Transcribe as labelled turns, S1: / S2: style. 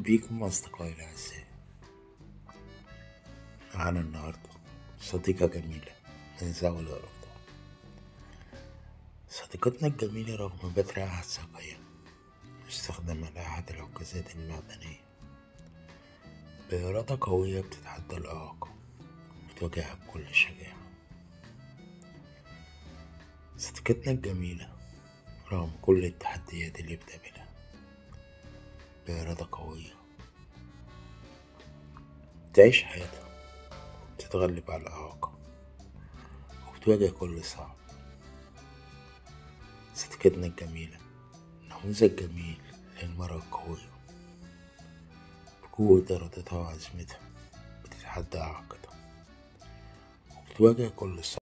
S1: بيكم أصدقائي الأعزاء معانا النهاردة صديقة جميلة من ذوي الإرادة صديقتنا الجميلة رغم بترها الساقية مستخدمة لأحد العكازات المعدنية بإرادة قوية بتتحدى الإعاقة وبتواجهها بكل شجاعة صديقتنا الجميلة رغم كل التحديات اللي بتقابلها بإرادة قوية تعيش حياتها وبتتغلب على الإعاقة وبتواجه كل صعب صديقتنا الجميلة نموذج جميل للمرأة القوية بقوة إرادتها وعزيمتها بتتحدى إعاقتها وبتواجه كل صعب